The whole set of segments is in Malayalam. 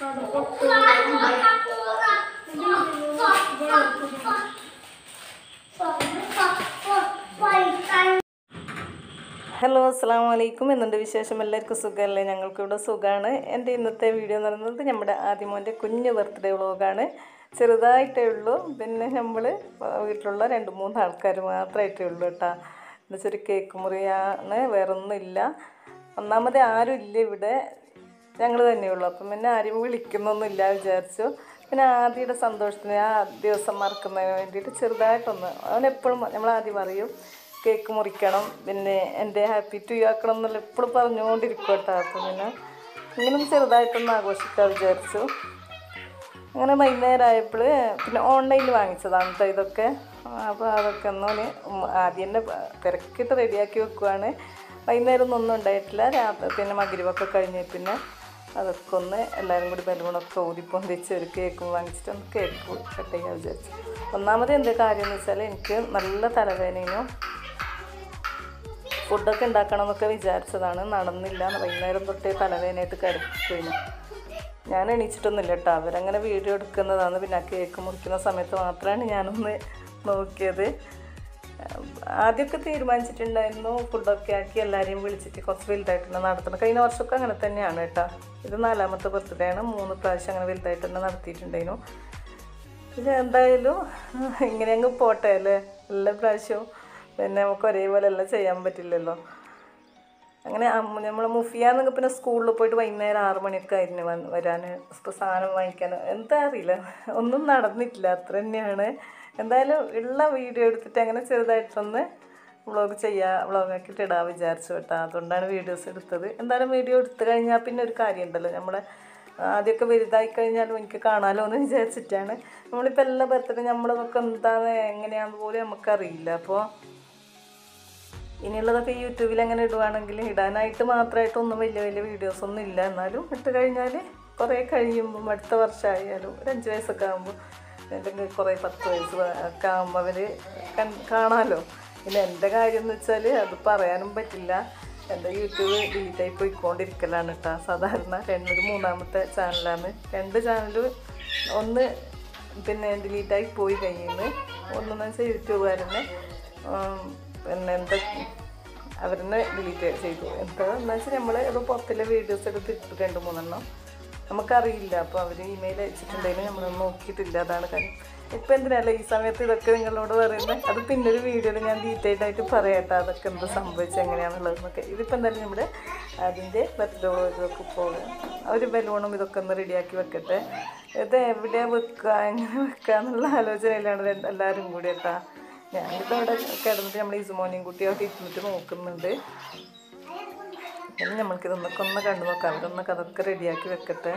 ഹലോ അസ്സാം വലൈക്കും എന്നുണ്ട് വിശേഷം എല്ലാവർക്കും സുഖമല്ലേ ഞങ്ങൾക്കിവിടെ സുഖമാണ് എൻ്റെ ഇന്നത്തെ വീഡിയോ എന്ന് പറയുന്നത് നമ്മുടെ ആദ്യമോൻ്റെ കുഞ്ഞ് ബർത്ത്ഡേ വ്ളോഗാണ് ചെറുതായിട്ടേ ഉള്ളൂ പിന്നെ നമ്മൾ വീട്ടിലുള്ള രണ്ട് മൂന്ന് ആൾക്കാർ മാത്രമായിട്ടേ ഉള്ളൂ കേട്ടോ എന്നുവെച്ചാൽ ഒരു കേക്ക് മുറിയാണ് വേറൊന്നും ഇല്ല ഒന്നാമത് ആരും ഇല്ല ഇവിടെ ഞങ്ങൾ തന്നെയുള്ളൂ അപ്പം പിന്നെ ആരും വിളിക്കുന്നൊന്നുമില്ല വിചാരിച്ചു പിന്നെ ആദ്യയുടെ സന്തോഷത്തിന് ആ ദിവസം മറക്കുന്നതിന് വേണ്ടിയിട്ട് ചെറുതായിട്ടൊന്ന് അവൻ എപ്പോഴും നമ്മൾ ആദ്യം പറയും കേക്ക് മുറിക്കണം പിന്നെ എൻ്റെ ഹാപ്പി ടു യു ആക്കണം എന്നുള്ള എപ്പോഴും പറഞ്ഞുകൊണ്ടിരിക്കും കേട്ടോ അപ്പം പിന്നെ ഇങ്ങനെ ഒന്ന് ചെറുതായിട്ടൊന്ന് ആഘോഷിക്കാൻ വിചാരിച്ചു അങ്ങനെ വൈകുന്നേരമായപ്പോൾ പിന്നെ ഓൺലൈനിൽ വാങ്ങിച്ചതാണ് കേട്ടോ ഇതൊക്കെ അപ്പോൾ അതൊക്കെ ഒന്ന് ആദ്യം തന്നെ തിരക്കിട്ട് റെഡിയാക്കി വെക്കുവാണ് വൈകുന്നേരം ഒന്നും ഒന്നും ഉണ്ടായിട്ടില്ല രാത്രി പിന്നെ മകരിവൊക്കെ കഴിഞ്ഞ് പിന്നെ അതൊക്കെ ഒന്ന് എല്ലാവരും കൂടി ബലൂണൊക്കെ ഊതിപ്പൊന്തിച്ച് ഒരു കേക്കും വാങ്ങിച്ചിട്ട് ഒന്ന് കേക്ക് കട്ട് ചെയ്യാൻ വിചാരിച്ചു ഒന്നാമത് എന്ത് കാര്യം എന്ന് വെച്ചാൽ എനിക്ക് നല്ല തലവേദനയും ഫുഡൊക്കെ ഉണ്ടാക്കണം എന്നൊക്കെ വിചാരിച്ചതാണ് നടന്നില്ല വൈകുന്നേരം തൊട്ടേ തലവേദനയായിട്ട് കിടക്കുന്നു ഞാൻ എണീച്ചിട്ടൊന്നുമില്ല കേട്ടോ അവരങ്ങനെ വീഡിയോ എടുക്കുന്നതാണ് പിന്നെ ആ കേക്ക് മുറിക്കുന്ന സമയത്ത് മാത്രമാണ് ഞാനൊന്ന് നോക്കിയത് ആദ്യമൊക്കെ തീരുമാനിച്ചിട്ടുണ്ടായിരുന്നു ഫുഡൊക്കെ ആക്കി എല്ലാവരെയും വിളിച്ചിട്ട് കുറച്ച് വലുതായിട്ട് തന്നെ നടത്തണം കഴിഞ്ഞ വർഷമൊക്കെ അങ്ങനെ തന്നെയാണ് കേട്ടോ ഇത് നാലാമത്തെ ബർത്ത്ഡേ ആണ് മൂന്ന് പ്രാവശ്യം അങ്ങനെ വലുതായിട്ട് തന്നെ നടത്തിയിട്ടുണ്ടായിരുന്നു ഇത് എന്തായാലും ഇങ്ങനെ അങ്ങ് പോട്ടെ അല്ലേ എല്ലാ പ്രാവശ്യവും പിന്നെ നമുക്ക് ഒരേപോലെ എല്ലാം ചെയ്യാൻ പറ്റില്ലല്ലോ അങ്ങനെ നമ്മൾ മുഫിയാന്നൊക്കെ പിന്നെ സ്കൂളിൽ പോയിട്ട് വൈകുന്നേരം ആറ് മണിയൊക്കെ ആയിരുന്നു വന്ന് വരാൻ ഇപ്പോൾ സാധനം വാങ്ങിക്കാൻ എന്താ അറിയില്ല ഒന്നും നടന്നിട്ടില്ല അത്ര തന്നെയാണ് എന്തായാലും ഉള്ള വീഡിയോ എടുത്തിട്ട് അങ്ങനെ ചെറുതായിട്ടൊന്ന് വ്ളോഗ് ചെയ്യുക വ്ളോഗാക്കിയിട്ട് ഇടാൻ വിചാരിച്ചു കേട്ടോ അതുകൊണ്ടാണ് വീഡിയോസ് എടുത്തത് എന്തായാലും വീഡിയോ എടുത്തു കഴിഞ്ഞാൽ പിന്നെ ഒരു കാര്യമുണ്ടല്ലോ നമ്മളെ ആദ്യമൊക്കെ വലുതായി കഴിഞ്ഞാലും എനിക്ക് കാണാമല്ലോ എന്ന് വിചാരിച്ചിട്ടാണ് നമ്മളിപ്പോൾ എല്ലാ ബർത്ത്ഡേ നമ്മളതൊക്കെ എന്താണ് എങ്ങനെയാണെന്ന് പോലും നമുക്കറിയില്ല അപ്പോൾ ഇനിയുള്ളതൊക്കെ യൂട്യൂബിൽ അങ്ങനെ ഇടുവാണെങ്കിൽ ഇടാനായിട്ട് മാത്രമായിട്ടൊന്നും വലിയ വലിയ വീഡിയോസ് ഒന്നും ഇല്ല എന്നാലും ഇട്ട് കഴിഞ്ഞാൽ കുറേ കഴിയുമ്പം അടുത്ത വർഷമായാലും ഒരു അഞ്ച് വയസ്സൊക്കെ ആകുമ്പോൾ അല്ലെങ്കിൽ കുറേ പത്ത് വയസ്സ് ഒക്കെ ആകുമ്പോൾ അവർ കാണാമല്ലോ പിന്നെ എൻ്റെ കാര്യം എന്ന് വെച്ചാൽ അത് പറയാനും പറ്റില്ല എൻ്റെ യൂട്യൂബ് ഡിലീറ്റായി പോയിക്കൊണ്ടിരിക്കലാണ് കേട്ടോ സാധാരണ രണ്ട് മൂന്നാമത്തെ ചാനലാണ് രണ്ട് ചാനൽ ഒന്ന് പിന്നെ ഡിലീറ്റായി പോയി കഴിയുന്നു ഒന്നെന്ന് വെച്ചാൽ യൂട്യൂബുകാരനെ പിന്നെ എന്താ അവരെന്നെ ഡിലീറ്റ് ചെയ്തു എന്താണെന്ന് വെച്ചാൽ നമ്മൾ ഇത് പുറത്തിലെ വീഡിയോസ് എടുത്ത് ഇട്ടു രണ്ട് മൂന്നെണ്ണം നമുക്കറിയില്ല അപ്പോൾ അവർ ഇമെയിൽ അയച്ചിട്ടുണ്ടെങ്കിൽ നമ്മൾ നോക്കിയിട്ടില്ല അതാണ് കാര്യം ഇപ്പം എന്തിനല്ല ഈ സമയത്ത് ഇതൊക്കെ നിങ്ങളോട് പറയുന്നത് അത് പിന്നെ ഒരു വീഡിയോയിൽ ഞാൻ ഡീറ്റെയിൽ ആയിട്ട് പറയട്ടെ അതൊക്കെ എന്ത് സംഭവിച്ചത് എങ്ങനെയാണെന്നുള്ളതെന്നൊക്കെ ഇതിപ്പോൾ എന്തായാലും നമ്മുടെ അതിൻ്റെ ബർത്ത്ഡേ ഇതൊക്കെ പോകുക ഒരു ബലൂണും ഇതൊക്കെ ഒന്ന് റെഡിയാക്കി വെക്കട്ടെ ഇത് എവിടെയാണ് വെക്കുക എങ്ങനെ വെക്കുക എന്നുള്ള ആലോചനയിലാണ് രണ്ട് എല്ലാവരും കൂടി കേട്ടോ ഞാനിപ്പോൾ അവിടെ കിടന്നിട്ട് നമ്മൾ ഇസുമോനെയും കുട്ടിയൊക്കെ ഇരുന്നിട്ട് നോക്കുന്നുണ്ട് ഇനി നമ്മൾക്ക് ഇതൊന്നൊക്കെ ഒന്ന് കണ്ടു നോക്കാം അവരൊന്നൊക്കെ അതൊക്കെ റെഡിയാക്കി വെക്കട്ടെ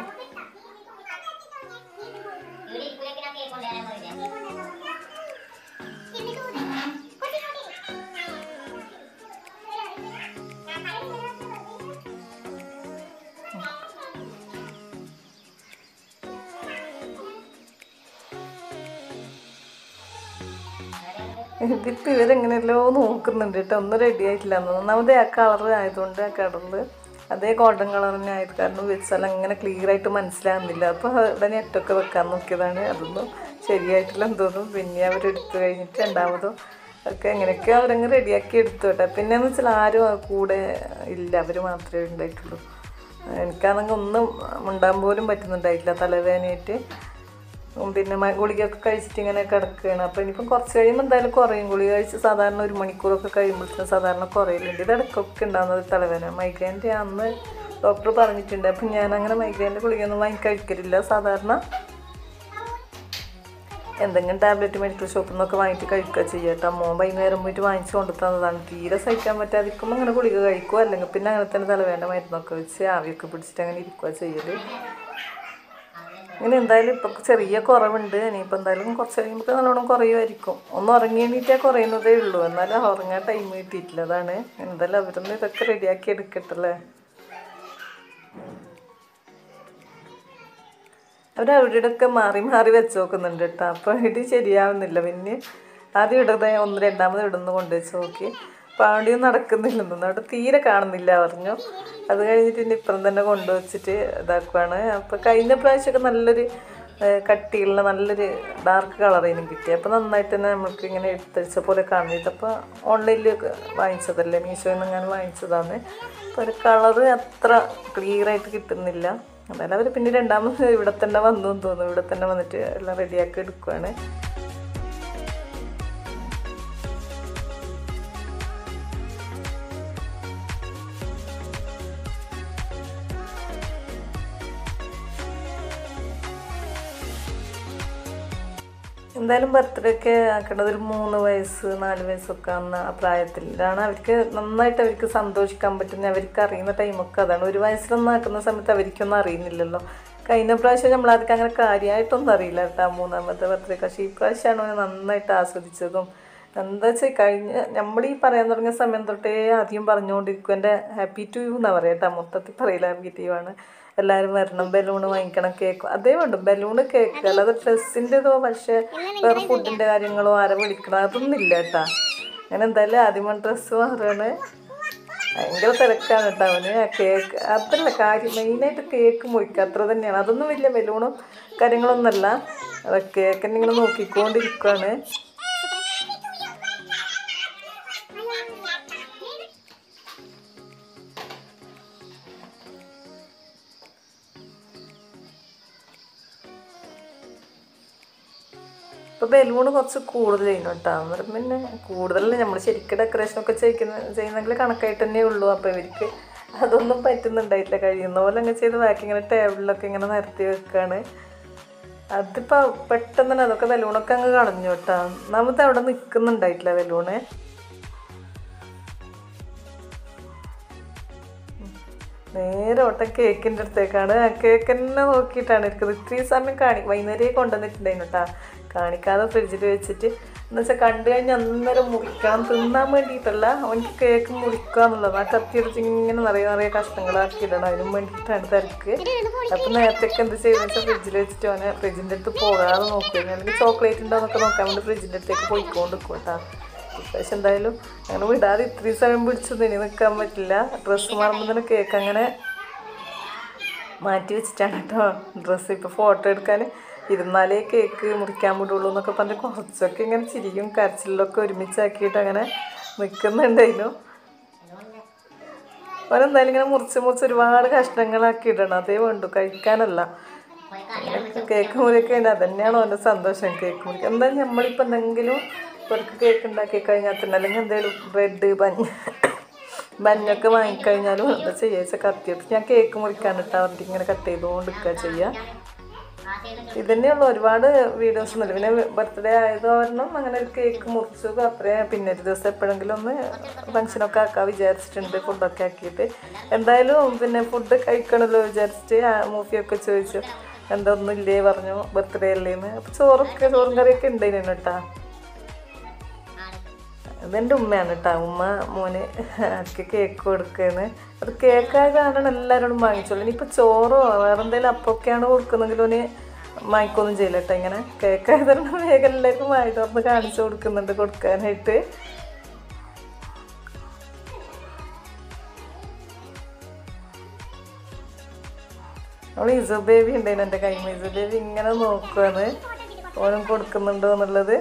ഇതിപ്പോൾ ഇവരെങ്ങനെയല്ലോ നോക്കുന്നുണ്ട് കേട്ടോ ഒന്നും റെഡി ആയിട്ടില്ല ഒന്നാമത് ആ കളർ ആയതുകൊണ്ട് ആ കളറിൽ അതേ ഗോൾഡൻ കളർ തന്നെ ആയത് കാരണം വെച്ചാൽ അങ്ങനെ ക്ലിയർ ആയിട്ട് മനസ്സിലാകുന്നില്ല അപ്പോൾ അവിടെ നെറ്റൊക്കെ വെക്കാൻ നോക്കിയതാണ് അതൊന്നും ശരിയായിട്ടില്ല എന്തോന്നും പിന്നെ അവരെടുത്ത് കഴിഞ്ഞിട്ട് രണ്ടാമതും ഒക്കെ എങ്ങനെയൊക്കെ അവരങ്ങ് റെഡിയാക്കി എടുത്തു കേട്ടോ പിന്നെയെന്ന് വെച്ചാൽ ആരും ആ കൂടെ ഇല്ല അവർ മാത്രമേ ഉണ്ടായിട്ടുള്ളൂ എനിക്കാണെങ്കിൽ ഒന്നും ഉണ്ടാകാൻ പോലും പറ്റുന്നുണ്ടായിട്ടില്ല തലവേദനയായിട്ട് പിന്നെ മ- ഗുളികയൊക്കെ കഴിച്ചിട്ട് ഇങ്ങനെ കിടക്കുകയാണ് അപ്പോൾ ഇനിയിപ്പം കുറച്ച് കഴിയുമ്പോൾ എന്തായാലും കുറയും ഗുളിക കഴിച്ച് സാധാരണ ഒരു മണിക്കൂറൊക്കെ കഴിയുമ്പോഴത്തേനും സാധാരണ കുറയലുണ്ട് ഇത് ഇടയ്ക്കൊക്കെ ഉണ്ടാകുന്നത് തലവേദന മൈഗ്രെയിൻ്റെ അന്ന് ഡോക്ടർ പറഞ്ഞിട്ടുണ്ട് അപ്പം ഞാൻ അങ്ങനെ മൈഗ്രെയിൻ്റെ ഗുളികയൊന്നും വാങ്ങി കഴിക്കലില്ല സാധാരണ എന്തെങ്കിലും ടാബ്ലറ്റ് മെഡിക്കൽ ഷോപ്പിൽ നിന്നൊക്കെ വാങ്ങിയിട്ട് കഴിക്കുക ചെയ്യട്ടോ മോൻ വൈകുന്നേരം പോയിട്ട് വാങ്ങിച്ചു കൊണ്ടു തന്നതാണ് തീരെ സഹിക്കാൻ പറ്റാതിരിക്കുമ്പോൾ അങ്ങനെ ഗുളിക കഴിക്കുക അല്ലെങ്കിൽ പിന്നെ അങ്ങനെ തന്നെ തലവേദന മരുന്നൊക്കെ വെച്ച് ആവിയൊക്കെ പിടിച്ചിട്ട് അങ്ങനെ ഇരിക്കുക ചെയ്യൽ ഇങ്ങനെ എന്തായാലും ഇപ്പം ചെറിയ കുറവുണ്ട് ഇനിയിപ്പോൾ എന്തായാലും കുറച്ച് കഴിയുമ്പോൾ നല്ലോണം കുറയുമായിരിക്കും ഒന്ന് ഉറങ്ങി എണീറ്റാൽ കുറയുന്നതേ ഉള്ളൂ എന്നാലും ഉറങ്ങാൻ ടൈം കിട്ടിയിട്ടില്ല അതാണ് എന്തായാലും അവരൊന്ന് ഇതൊക്കെ റെഡിയാക്കി എടുക്കട്ടല്ലേ അവർ അവിടെയൊക്കെ മാറി മാറി വെച്ച് നോക്കുന്നുണ്ട് കേട്ടോ അപ്പോൾ ഇത് ശരിയാവുന്നില്ല പിന്നെ ആദ്യം ഇടുന്നത് ഒന്ന് രണ്ടാമത് ഇടുന്ന കൊണ്ട് വെച്ച് നോക്കി പാടിയും നടക്കുന്നില്ലെന്നു അവിടെ തീരെ കാണുന്നില്ല പറഞ്ഞു അത് കഴിഞ്ഞിട്ട് പിന്നെ ഇപ്പുറം തന്നെ കൊണ്ടുവച്ചിട്ട് ഇതാക്കുവാണ് അപ്പോൾ കഴിഞ്ഞ പ്രാവശ്യമൊക്കെ നല്ലൊരു ഏഹ്, കട്ടിയുള്ള നല്ലൊരു ഡാർക്ക് കളറേനും കിട്ടി അപ്പോൾ നന്നായിട്ട് തന്നെ നമുക്ക് ഇങ്ങനെ എടുത്തടിച്ച പോലെ കാണുന്നത് അപ്പോൾ ഓൺലൈനിൽ വാങ്ങിച്ചതല്ലേ മീഷോയിൽ നിന്ന് അങ്ങനെ വാങ്ങിച്ചതാണ് അപ്പോൾ ഒരു കളറ് അത്ര ക്ലിയർ ആയിട്ട് കിട്ടുന്നില്ല എന്നാലും അവർ പിന്നെ രണ്ടാമത് ഇവിടെ തന്നെ വന്നു എന്ന് തോന്നുന്നു ഇവിടെ തന്നെ വന്നിട്ട് എല്ലാം റെഡിയാക്കി എടുക്കുവാണ് എന്തായാലും ബർത്ത്ഡേ ഒക്കെ ആക്കേണ്ടത് ഒരു മൂന്ന് വയസ്സ് നാല് വയസ്സൊക്കെ ആവുന്ന ആ പ്രായത്തിലാണ് അവർക്ക് നന്നായിട്ട് അവർക്ക് സന്തോഷിക്കാൻ പറ്റുന്ന അവർക്ക് അറിയുന്ന ടൈമൊക്കെ അതാണ് ഒരു വയസ്സിലൊന്നും ആക്കുന്ന സമയത്ത് അവർക്കൊന്നും അറിയുന്നില്ലല്ലോ കഴിഞ്ഞ പ്രാവശ്യം നമ്മൾ അതൊക്കെ അങ്ങനെ കാര്യമായിട്ടൊന്നും അറിയില്ല കേട്ടോ മൂന്നാമത്തെ ബർത്ത്ഡേ പക്ഷേ ഈ പ്രാവശ്യമാണ് അവന് നന്നായിട്ട് ആസ്വദിച്ചതും എന്താ വെച്ചാൽ കഴിഞ്ഞ നമ്മൾ ഈ പറയാൻ തുടങ്ങിയ സമയം തൊട്ടേ ആദ്യം പറഞ്ഞുകൊണ്ടിരിക്കും എൻ്റെ ഹാപ്പി ടു യു എന്നാ പറയാം കേട്ടോ മൊത്തത്തിൽ പറയില്ല ഹാപ്പി ടു യു ആണ് എല്ലാവരും വരണം ബലൂണ് വാങ്ങിക്കണം കേക്ക് അതേ വേണ്ട ബലൂണ് കേക്ക് അല്ലാതെ ഡ്രസ്സിൻ്റെതോ പക്ഷേ വേറെ ഫുഡിൻ്റെ കാര്യങ്ങളോ ആരെ വിളിക്കണം അതൊന്നും ഇല്ല കേട്ടാ അങ്ങനെ എന്തായാലും ആദ്യം ഡ്രസ്സ് മാറുകയാണ് ഭയങ്കര തിരക്കാണ് കേട്ടോ അവന് ആ കേക്ക് അതല്ല കാര്യം മെയിനായിട്ട് കേക്ക് മുറിക്കുക അത്ര തന്നെയാണ് അതൊന്നും വലിയ ബലൂണും കാര്യങ്ങളൊന്നുമല്ല അത് കേക്ക് തന്നെ ഇങ്ങനെ നോക്കിക്കൊണ്ടിരിക്കുകയാണ് ഇപ്പോൾ ബലൂൺ കുറച്ച് കൂടുതൽ ചെയ്യുന്നു കേട്ടോ അന്നേരം പിന്നെ കൂടുതലല്ല നമ്മൾ ശരിക്കും ഡെക്കറേഷനൊക്കെ ചെയ്യിക്കുന്ന ചെയ്യുന്നെങ്കിൽ കണക്കായിട്ട് തന്നെ ഉള്ളൂ അപ്പോൾ ഇവർക്ക് അതൊന്നും പറ്റുന്നുണ്ടായിട്ടില്ല കഴിയുന്ന പോലെ അങ്ങ് ചെയ്ത് ബാക്കി ഇങ്ങനെ ടേബിളിലൊക്കെ ഇങ്ങനെ നിരത്തി വെക്കുകയാണ് അതിപ്പോൾ പെട്ടെന്ന് തന്നെ അതൊക്കെ ബലൂണൊക്കെ അങ്ങ് കളഞ്ഞു കേട്ടോ ഒന്നാമത് അവിടെ നിൽക്കുന്നുണ്ടായിട്ടില്ല ബലൂണ് നേരെ ഓട്ടം കേക്കിൻ്റെ അടുത്തേക്കാണ് ആ കേക്ക് തന്നെ നോക്കിയിട്ടാണ് ഇരിക്കുന്നത് ഇത്രയും സമയം കാണി വൈകുന്നേരം കൊണ്ടുവന്നിട്ടുണ്ടായിരുന്നു കേട്ടോ കാണിക്കാതെ ഫ്രിഡ്ജിൽ വെച്ചിട്ട് എന്ന് വെച്ചാൽ കണ്ടു കഴിഞ്ഞാൽ അന്നേരം മുറിക്കണം തിന്നാൻ വേണ്ടിയിട്ടല്ല അവൻക്ക് കേക്ക് മുറിക്കുക എന്നുള്ളത് ആ കത്തി എടുത്ത് ഇങ്ങനെ നിറയെ നിറയെ കഷ്ണങ്ങളാക്കി ഇടണം അതിനും വേണ്ടിയിട്ടാണ് തിരക്ക് അപ്പം നേരത്തെയൊക്കെ എന്ത് ചെയ്യുന്നത് വെച്ചാൽ ഫ്രിഡ്ജിൽ വെച്ചിട്ട് അവനെ ഫ്രിഡ്ജിൻ്റെ അടുത്ത് പോകാതെ നോക്കുകയും അല്ലെങ്കിൽ ചോക്ലേറ്റ് ഉണ്ടോ എന്നൊക്കെ നോക്കാൻ വേണ്ടി ഫ്രിഡ്ജിൻ്റെ അടുത്തേക്ക് പോയിക്കൊണ്ട് നിൽക്കും കേട്ടോ പക്ഷെ എന്തായാലും അങ്ങനെ വിടാതെ ഇത്രയും സമയം പിടിച്ചൊന്നും ഇനി നിൽക്കാൻ പറ്റില്ല ഡ്രസ്സ് മാറുമ്പോൾ തന്നെ കേക്ക് അങ്ങനെ മാറ്റി വെച്ചിട്ടാണ് കേട്ടോ ഡ്രസ്സ് ഇപ്പോൾ ഫോട്ടോ എടുക്കാൻ ഇരുന്നാലേ കേക്ക് മുറിക്കാൻ വിടുള്ളൂ എന്നൊക്കെ പറഞ്ഞ് കുറച്ചൊക്കെ ഇങ്ങനെ ചിരിയും കരച്ചിലൊക്കെ ഒരുമിച്ചാക്കിയിട്ട് അങ്ങനെ നിൽക്കുന്നുണ്ടായിരുന്നു അവനെന്തായാലും ഇങ്ങനെ മുറിച്ച് മുറിച്ച് ഒരുപാട് കഷ്ണങ്ങളാക്കി ഇടണം അതേ വേണ്ടു കഴിക്കാനല്ല അങ്ങനെ കേക്ക് മുറിയൊക്കെ ഉണ്ട് അതന്നെയാണ് അവൻ്റെ സന്തോഷം കേക്ക് മുറിക്കുക എന്താ നമ്മളിപ്പോൾ എന്തെങ്കിലും ഇവർക്ക് കേക്ക് ഉണ്ടാക്കി കഴിഞ്ഞാൽ തന്നെ അല്ലെങ്കിൽ എന്തെങ്കിലും ബ്രെഡ് ബഞ്ഞ ബഞ്ഞൊക്കെ വാങ്ങിക്കഴിഞ്ഞാലും എന്താ ചെയ്യുക വെച്ചാൽ കത്തിയിട്ട് ഞാൻ കേക്ക് മുറിക്കാൻ ഇട്ടാൽ അവർക്ക് ഇങ്ങനെ കട്ട് ചെയ്തുകൊണ്ട് നിൽക്കുക ചെയ്യുക ഇതന്നെയുള്ള ഒരുപാട് വീഡിയോസ് ഒന്നുമില്ല പിന്നെ ബർത്ത്ഡേ ആയത് കാരണം അങ്ങനെ ഒരു കേക്ക് മുറിച്ചു അത്രേ പിന്നെ ഒരു ദിവസം എപ്പോഴെങ്കിലും ഒന്ന് ഫങ്ഷനൊക്കെ ആക്കാൻ വിചാരിച്ചിട്ടുണ്ട് ഫുഡൊക്കെ ആക്കിയിട്ട് എന്തായാലും പിന്നെ ഫുഡ് കഴിക്കണമല്ലോ വിചാരിച്ചിട്ട് ആ മൂഫിയൊക്കെ ചോദിച്ചു എന്താ ഒന്നും ഇല്ലേ പറഞ്ഞു ബർത്ത്ഡേ അല്ലേന്ന് അപ്പോൾ ചോറൊക്കെ ചോറും കറിയൊക്കെ ഉണ്ടായിരുന്നു കേട്ടാ ഇതെൻ്റെ ഉമ്മയാണ് കേട്ടോ ഉമ്മ മോന് ആക്കി കേക്ക് കൊടുക്കുകയാണ് അത് കേക്കായ കാരണം എല്ലാവരോടും വാങ്ങിച്ചോളൂ ഇനിയിപ്പോൾ ചോറോ വേറെ എന്തെങ്കിലും അപ്പൊക്കെയാണ് കൊടുക്കുന്നെങ്കിൽ ഓന് വാങ്ങിക്കൊന്നും ചെയ്യില്ല കേട്ടോ ഇങ്ങനെ കേക്കായ കാരണം വേഗം എല്ലാവർക്കും വായി തുറന്ന് കാണിച്ചു കൊടുക്കുന്നുണ്ട് കൊടുക്കാനായിട്ട് അവൾ ഇസു ബേബി ഉണ്ടായിരുന്നു എൻ്റെ കൈമ ഇസു ബേബി ഇങ്ങനെ നോക്കുവാണ് ഓനും കൊടുക്കുന്നുണ്ടോ എന്നുള്ളത്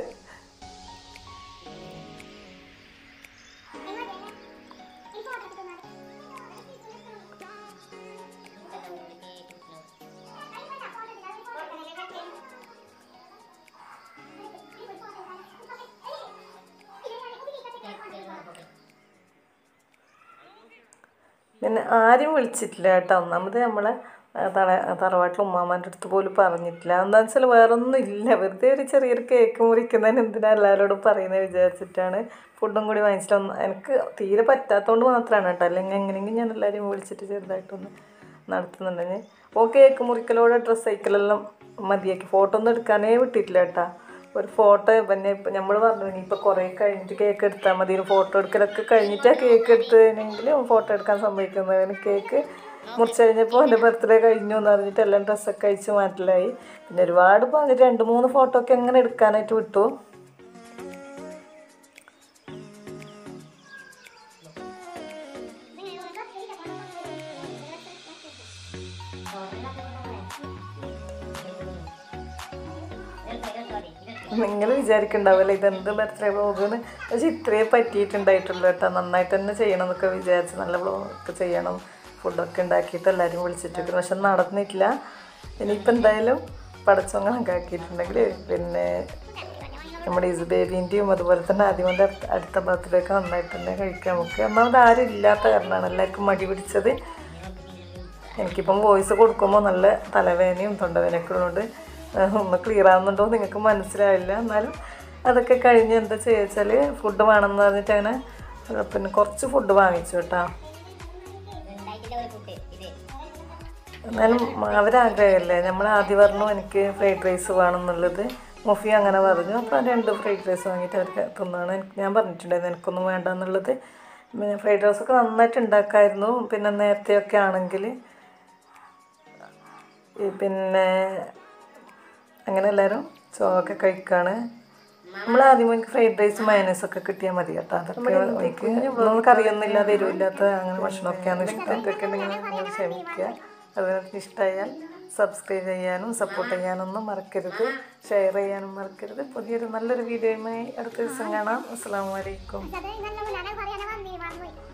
പിന്നെ ആരും വിളിച്ചിട്ടില്ല കേട്ടോ ഒന്നാമത് നമ്മളെ ആ, തറ തറവാട്ടിൽ ഉമ്മാമാൻ്റെ അടുത്ത് പോലും പറഞ്ഞിട്ടില്ല എന്താണെന്ന് വെച്ചാൽ വേറൊന്നും ഇല്ല വെറുതെ ഒരു ചെറിയൊരു കേക്ക് മുറിക്കുന്നതിന് എന്തിനാ എല്ലാവരോടും പറയുന്നത് വിചാരിച്ചിട്ടാണ് ഫുഡും കൂടി വാങ്ങിച്ചിട്ട് ഒന്ന് എനിക്ക് തീരെ പറ്റാത്തതുകൊണ്ട് മാത്രമാണ് കേട്ടോ അല്ലെങ്കിൽ എങ്ങനെയെങ്കിലും ഞാൻ എല്ലാവരെയും വിളിച്ചിട്ട് ചെറുതായിട്ടൊന്ന് നടത്തുന്നുണ്ടെങ്കിൽ ഓ കേക്ക് മുറിക്കലോടെ ഡ്രസ്സ് അയക്കലെല്ലാം മതിയാക്കി ഫോട്ടോ ഒന്നും എടുക്കാനേ വിട്ടിട്ടില്ല കേട്ടാ ഒരു ഫോട്ടോ പിന്നെ ഇപ്പം നമ്മൾ പറഞ്ഞു ഇനിയിപ്പോൾ കുറേ കഴിഞ്ഞിട്ട് കേക്ക് എടുത്താൽ മതി ഫോട്ടോ എടുക്കലൊക്കെ കഴിഞ്ഞിട്ടാണ് കേക്ക് എടുത്തതിനെങ്കിൽ ഫോട്ടോ എടുക്കാൻ സമ്മതിക്കുന്നതിന് കേക്ക് മുറിച്ച് കഴിഞ്ഞപ്പോൾ എൻ്റെ ബർത്ത്ഡേ കഴിഞ്ഞു എന്ന് പറഞ്ഞിട്ട് എല്ലാം ഡ്രസ്സൊക്കെ അയച്ച് മാറ്റലായി പിന്നെ ഒരുപാട് ഇപ്പം രണ്ട് മൂന്ന് ഫോട്ടോ ഒക്കെ അങ്ങനെ എടുക്കാനായിട്ട് വിട്ടു നിങ്ങൾ വിചാരിക്കണ്ടാവില്ല ഇതെന്ത് ബർത്ത്ഡേ വ്ളോഗെന്ന് പക്ഷെ ഇത്രയേ പറ്റിയിട്ടുണ്ടായിട്ടുള്ളൂ കേട്ടോ നന്നായിട്ട് തന്നെ ചെയ്യണം എന്നൊക്കെ വിചാരിച്ച് നല്ല വ്ളോഗൊക്കെ ചെയ്യണം ഫുഡൊക്കെ ഉണ്ടാക്കിയിട്ട് എല്ലാവരും വിളിച്ചിട്ട് പക്ഷെ നടന്നിട്ടില്ല ഇനിയിപ്പോൾ എന്തായാലും പടച്ചോങ്ങ കണക്കാക്കിയിട്ടുണ്ടെങ്കിൽ പിന്നെ നമ്മുടെ ഇസ് ബേബീൻ്റെയും അതുപോലെ തന്നെ ആദ്യമൻ്റെ അടുത്ത അടുത്ത ബർത്ത്ഡേ ഒക്കെ നന്നായിട്ട് തന്നെ കഴിക്കാം നമുക്ക് ഒന്നാമത് ആരും ഇല്ലാത്ത കാരണമാണ് എല്ലാവർക്കും മടി പിടിച്ചത് എനിക്കിപ്പം വോയിസ് കൊടുക്കുമ്പോൾ നല്ല തലവേദനയും തൊണ്ടവേദനയൊക്കെ ഉള്ളതുകൊണ്ട് ഒന്ന് ക്ലിയർ ആവുന്നുണ്ടോ എന്ന് നിങ്ങൾക്ക് മനസ്സിലാവില്ല എന്നാലും അതൊക്കെ കഴിഞ്ഞ് എന്താ ചെയ്യുക ഫുഡ് വേണമെന്ന് പറഞ്ഞിട്ട് അങ്ങനെ ഏഹ് പിന്നെ കുറച്ച് ഫുഡ് വാങ്ങിച്ചു കേട്ടോ എന്നാലും അവരാഗ്രഹമല്ലേ നമ്മൾ ആദ്യം പറഞ്ഞു എനിക്ക് ഫ്രൈഡ് റൈസ് വേണം എന്നുള്ളത് മുഫി അങ്ങനെ പറഞ്ഞു അപ്പോൾ രണ്ട് ഫ്രൈഡ് റൈസ് വാങ്ങിയിട്ട് അവർക്ക് തിന്നാണ് എനിക്ക് ഞാൻ പറഞ്ഞിട്ടുണ്ടായിരുന്നു എനിക്കൊന്നും വേണ്ട എന്നുള്ളത് പിന്നെ ഫ്രൈഡ് റൈസൊക്കെ നന്നായിട്ട് ഉണ്ടാക്കായിരുന്നു പിന്നെ നേരത്തെയൊക്കെ ആണെങ്കിൽ ഈ പിന്നെ അങ്ങനെ എല്ലാവരും ചോറൊക്കെ കഴിക്കാണ് നമ്മൾ ആദ്യം എനിക്ക് ഫ്രൈഡ് റൈസ് മയനൈസൊക്കെ കിട്ടിയാൽ മതി കേട്ടോ അതൊക്കെ എനിക്ക് നമുക്ക് അറിയുന്നില്ല തരുമില്ലാത്ത അങ്ങനെ ഭക്ഷണമൊക്കെയാണ് ഇഷ്ടം ഇതൊക്കെ ഉണ്ടെങ്കിൽ നിങ്ങൾ ക്ഷമിക്കുക അത് നിങ്ങൾക്ക് ഇഷ്ടമായാൽ സബ്സ്ക്രൈബ് ചെയ്യാനും സപ്പോർട്ട് ചെയ്യാനൊന്നും മറക്കരുത് ഷെയർ ചെയ്യാനും മറക്കരുത് പുതിയൊരു നല്ലൊരു വീഡിയോയുമായി അടുത്ത ദിവസം കാണാം അസ്സാം വലൈക്കും നല്ല പറയാൻ വന്നേ വന്നു